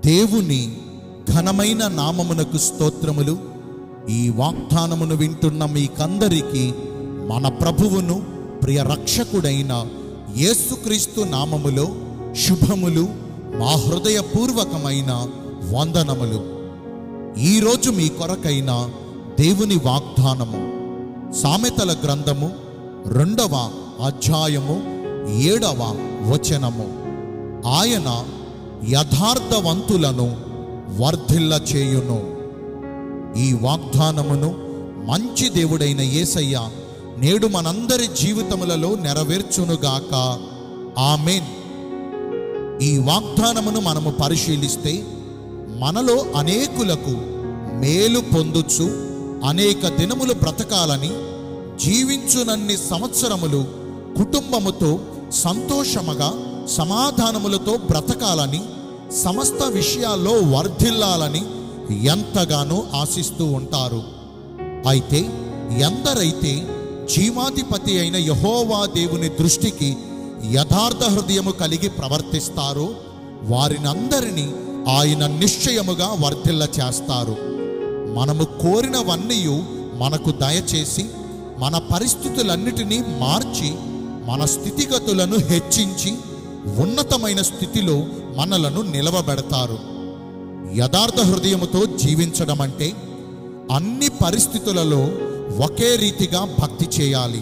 దేవుని ఘనమైన నామమునకు స్తోత్రములు ఈ వాగ్దానమును వింటున్న మీకందరికీ మన ప్రభువును ప్రియ రక్షకుడైన యేసుక్రీస్తు నామములో శుభములు మా హృదయపూర్వకమైన వందనములు ఈరోజు మీ కొరకైన దేవుని వాగ్దానము సామెతల గ్రంథము రెండవ అధ్యాయము ఏడవ వచనము ఆయన యథార్థవంతులను వర్ధిల్ల చేయును ఈ వాగ్దానమును మంచి దేవుడైన యేసయ్య నేడు మనందరి జీవితములలో నెరవేర్చునుగాక ఆమెన్ ఈ వాగ్దానమును మనము పరిశీలిస్తే మనలో అనేకులకు మేలు పొందుచు అనేక దినములు బ్రతకాలని జీవించునన్ని సంవత్సరములు కుటుంబముతో సంతోషముగా సమాధానములతో బ్రతకాలని సమస్త విషయాల్లో వర్ధిల్లాలని ఎంతగానో ఆశిస్తూ ఉంటారు అయితే ఎందరైతే జీవాధిపతి అయిన యహోవా దేవుని దృష్టికి యథార్థ హృదయము కలిగి ప్రవర్తిస్తారో వారినందరినీ ఆయన నిశ్చయముగా వర్ధిల్ల చేస్తారు మనము కోరినవన్నీ మనకు దయచేసి మన పరిస్థితులన్నిటినీ మార్చి మన స్థితిగతులను హెచ్చించి ఉన్నతమైన స్థితిలో మనలను నిలవబెడతారు యథార్థ హృదయముతో జీవించడం అంటే అన్ని పరిస్థితులలో ఒకే రీతిగా భక్తి చేయాలి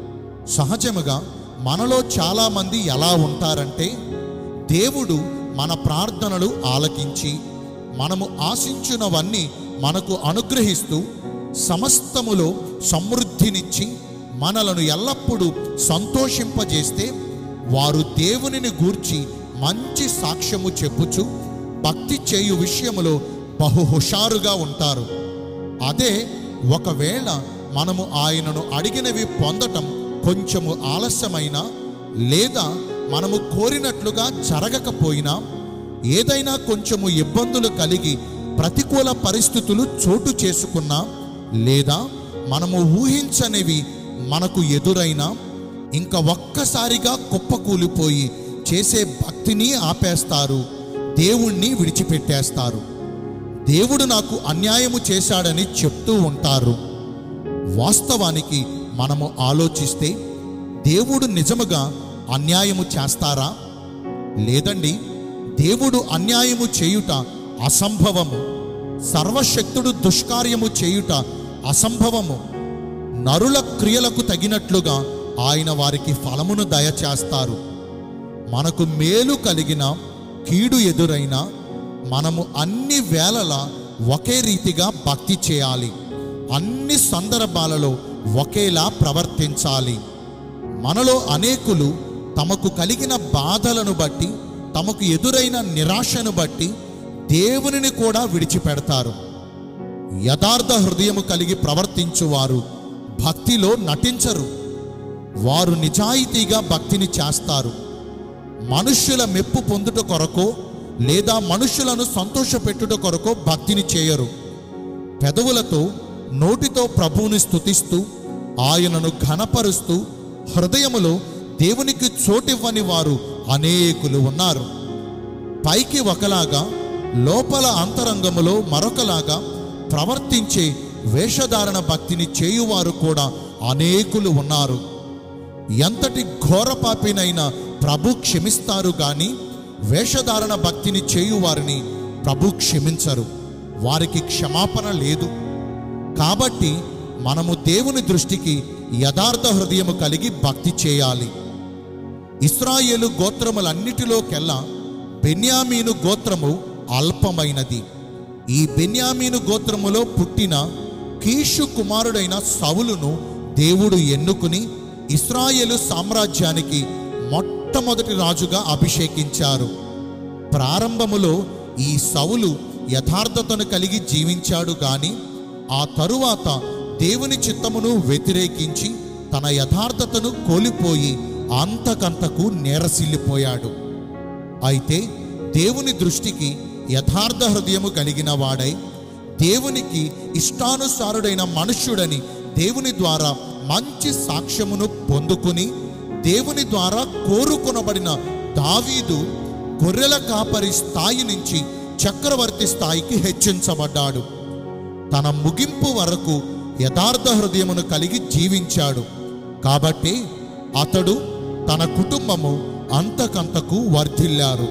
సహజముగా మనలో చాలామంది ఎలా ఉంటారంటే దేవుడు మన ప్రార్థనలు ఆలకించి మనము ఆశించినవన్నీ మనకు అనుగ్రహిస్తూ సమస్తములో సమృద్ధినిచ్చి మనలను ఎల్లప్పుడూ సంతోషింపజేస్తే వారు దేవునిని గూర్చి మంచి సాక్ష్యము చెప్పుచు భక్తి చేయు విషయములో బహు హుషారుగా ఉంటారు అదే ఒకవేళ మనము ఆయనను అడిగినవి పొందటం కొంచెము ఆలస్యమైనా లేదా మనము కోరినట్లుగా జరగకపోయినా ఏదైనా కొంచెము ఇబ్బందులు కలిగి ప్రతికూల పరిస్థితులు చోటు చేసుకున్నా లేదా మనము ఊహించనివి మనకు ఎదురైనా ఇంకా ఒక్కసారిగా కుప్పకూలిపోయి చేసే భక్తిని ఆపేస్తారు దేవుణ్ణి విడిచిపెట్టేస్తారు దేవుడు నాకు అన్యాయము చేశాడని చెప్తూ ఉంటారు వాస్తవానికి మనము ఆలోచిస్తే దేవుడు నిజముగా అన్యాయము చేస్తారా లేదండి దేవుడు అన్యాయము చేయుట అసంభవము సర్వశక్తుడు దుష్కార్యము చేయుట అసంభవము నరుల క్రియలకు తగినట్లుగా ఆయన వారికి ఫలమును దయచేస్తారు మనకు మేలు కలిగిన కీడు ఎదురైనా మనము అన్ని వేళలా ఒకే రీతిగా భక్తి చేయాలి అన్ని సందర్భాలలో ఒకేలా ప్రవర్తించాలి మనలో అనేకులు తమకు కలిగిన బాధలను బట్టి తమకు ఎదురైన నిరాశను బట్టి దేవునిని కూడా విడిచిపెడతారు యథార్థ హృదయము కలిగి ప్రవర్తించువారు భక్తిలో నటించరు వారు నిజాయితీగా భక్తిని చేస్తారు మనుష్యుల మెప్పు పొందుట కొరకో లేదా మనుష్యులను సంతోషపెట్టుట కొరకో భక్తిని చేయరు పెదవులతో నోటితో ప్రభువుని స్తుతిస్తూ ఆయనను ఘనపరుస్తూ హృదయములో దేవునికి చోటివ్వని వారు అనేకులు ఉన్నారు పైకి ఒకలాగా లోపల అంతరంగములో మరొకలాగా ప్రవర్తించే వేషధారణ భక్తిని చేయువారు కూడా అనేకులు ఉన్నారు ఎంతటి ఘోరపాపినైనా ప్రభు క్షమిస్తారు గాని వేషధారణ భక్తిని చేయువారిని ప్రభు క్షమించరు వారికి క్షమాపణ లేదు కాబట్టి మనము దేవుని దృష్టికి యథార్థ హృదయము కలిగి భక్తి చేయాలి ఇస్రాయేలు గోత్రములన్నిటిలోకెల్లా బెన్యామీను గోత్రము అల్పమైనది ఈ బెన్యామీను గోత్రములో పుట్టిన కీషు కుమారుడైన సవులును దేవుడు ఎన్నుకుని ఇస్రాయేలు సామ్రాజ్యానికి మొట్టమొదటి రాజుగా అభిషేకించారు ప్రారంభములో ఈ సవులు యథార్థతను కలిగి జీవించాడు గాని ఆ తరువాత దేవుని చిత్తమును వ్యతిరేకించి తన యథార్థతను కోల్పోయి అంతకంతకు నేరసిల్లిపోయాడు అయితే దేవుని దృష్టికి యథార్థ హృదయము కలిగిన వాడై దేవునికి ఇష్టానుసారుడైన మనుష్యుడని దేవుని ద్వారా మంచి సాక్ష్యమును పొందుకుని దేవుని ద్వారా కోరుకొనబడిన దావీదు గొర్రెల కాపరి స్థాయి నుంచి చక్రవర్తి స్థాయికి హెచ్చించబడ్డాడు తన ముగింపు వరకు యథార్థ హృదయమును కలిగి జీవించాడు కాబట్టి అతడు తన కుటుంబము అంతకంతకు వర్ధిల్లారు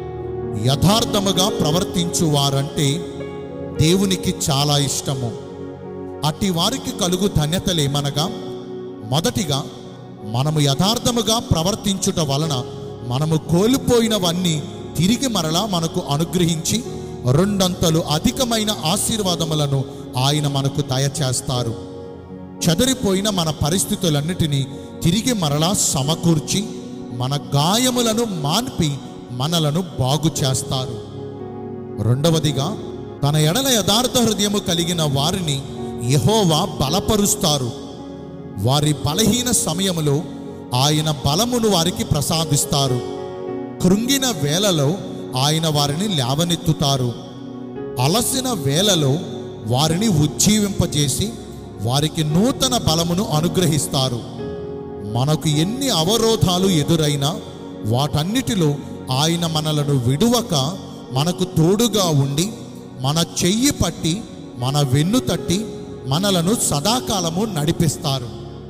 యథార్థముగా ప్రవర్తించు వారంటే దేవునికి చాలా ఇష్టము అట్టి వారికి కలుగు ధన్యతలేమనగా మొదటిగా మనము యథార్థముగా ప్రవర్తించుట వలన మనము కోల్పోయినవన్నీ తిరిగి మరలా మనకు అనుగ్రహించి రెండంతలు అధికమైన ఆశీర్వాదములను ఆయన మనకు దయచేస్తారు చెదరిపోయిన మన పరిస్థితులన్నిటినీ తిరిగి మరలా సమకూర్చి మన గాయములను మాన్పి మనలను బాగు చేస్తారు రెండవదిగా తన ఎడల యథార్థ హృదయము కలిగిన వారిని యెహోవా బలపరుస్తారు వారి బలహీన సమయములో ఆయన బలమును వారికి ప్రసాదిస్తారు కృంగిన వేళలో ఆయన వారిని లేవనెత్తుతారు అలసిన వేళలో వారిని ఉజ్జీవింపజేసి వారికి నూతన బలమును అనుగ్రహిస్తారు మనకు ఎన్ని అవరోధాలు ఎదురైనా వాటన్నిటిలో ఆయన మనలను విడువక మనకు తోడుగా ఉండి మన చెయ్యి పట్టి మన వెన్ను తట్టి మనలను సదాకాలము నడిపిస్తారు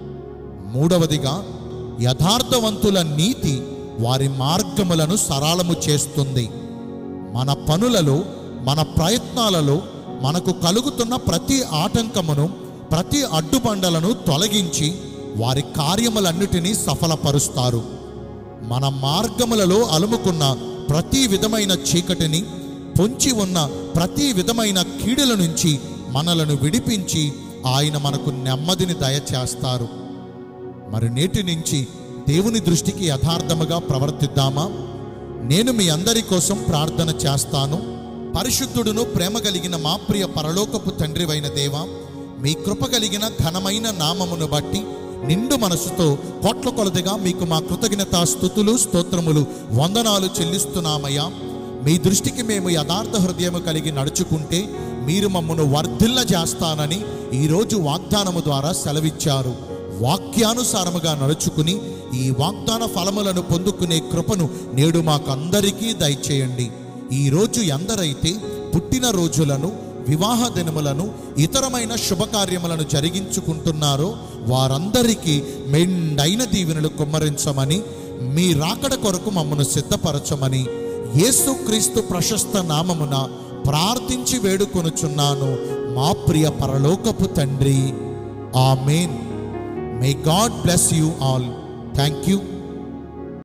మూడవదిగా యథార్థవంతుల నీతి వారి మార్గములను సరళము చేస్తుంది మన పనులలో మన ప్రయత్నాలలో మనకు కలుగుతున్న ప్రతి ఆటంకమును ప్రతి అడ్డుబండలను తొలగించి వారి కార్యములన్నిటినీ సఫలపరుస్తారు మన మార్గములలో అలుముకున్న ప్రతి విధమైన చీకటిని పొంచి ఉన్న ప్రతి విధమైన కీడుల నుంచి మనలను విడిపించి ఆయన మనకు నెమ్మదిని దయచేస్తారు మరి నేటి నుంచి దేవుని దృష్టికి యథార్థముగా ప్రవర్తిద్దామా నేను మీ అందరి కోసం ప్రార్థన చేస్తాను పరిశుద్ధుడును ప్రేమ కలిగిన మా ప్రియ పరలోకపు తండ్రివైన దేవ మీ కృప కలిగిన ఘనమైన నామమును బట్టి నిండు మనసుతో కోట్ల కొలదిగా మీకు మా కృతజ్ఞత స్థుతులు స్తోత్రములు వందనాలు చెల్లిస్తున్నామయ్యా మీ దృష్టికి మేము యథార్థ హృదయము కలిగి నడుచుకుంటే మీరు మమ్మను వర్ధిల్ల చేస్తానని ఈరోజు వాగ్దానము ద్వారా సెలవిచ్చారు వాక్యానుసారముగా నడుచుకుని ఈ వాగ్దాన ఫలములను పొందుకునే కృపను నేడు మాకందరికీ దయచేయండి ఈ రోజు ఎందరైతే పుట్టిన రోజులను వివాహ దినములను ఇతరమైన శుభకార్యములను జరిగించుకుంటున్నారో వారందరికీ మెండైన దీవెనలు కుమ్మరించమని మీ రాకడ కొరకు మమ్మను సిద్ధపరచమని యేసుక్రీస్తు ప్రశస్త నామమున ప్రార్థించి వేడుకొనుచున్నాను మా ప్రియ పరలోకపు తండ్రి amen may God bless you all thank you